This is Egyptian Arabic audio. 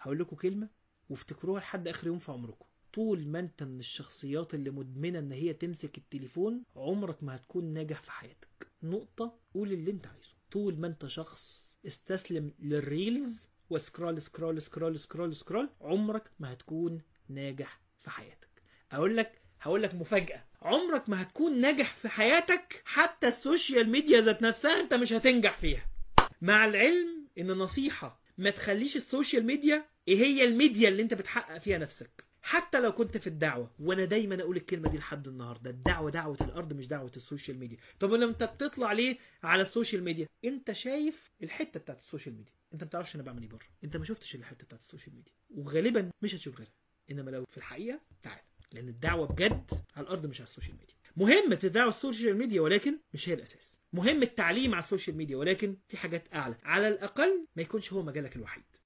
هقول لكم كلمة وافتكروها لحد اخر يوم في عمركم طول ما انت من الشخصيات اللي مدمنة ان هي تمسك التليفون عمرك ما هتكون ناجح في حياتك نقطة قول اللي انت عايزه طول ما انت شخص استسلم للريلز وسكرول سكرول سكرول سكرول سكرول عمرك ما هتكون ناجح في حياتك اقول لك هقول لك مفاجأة عمرك ما هتكون ناجح في حياتك حتى السوشيال ميديا ذات نفسها انت مش هتنجح فيها مع العلم ان نصيحة ما تخليش السوشيال ميديا ايه هي الميديا اللي انت بتحقق فيها نفسك حتى لو كنت في الدعوة وانا دايما اقول الكلمة دي لحد النهاردة الدعوة دعوة الارض مش دعوة السوشيال ميديا طب لما انت بتطلع ليه على السوشيال ميديا انت شايف الحتة بتاعت السوشيال ميديا انت ما بتعرفش انا بعمل ايه بره انت ما شفتش الحتة بتاعت السوشيال ميديا وغالبا مش هتشوف غيرها انما لو في الحقيقة تعال لان الدعوة بجد على الارض مش على السوشيال ميديا مهمة الدعوة السوشيال ميديا ولكن مش هي الاساس مهم التعليم على السوشيال ميديا ولكن في حاجات اعلى على الاقل ما يكونش هو مجالك الوحيد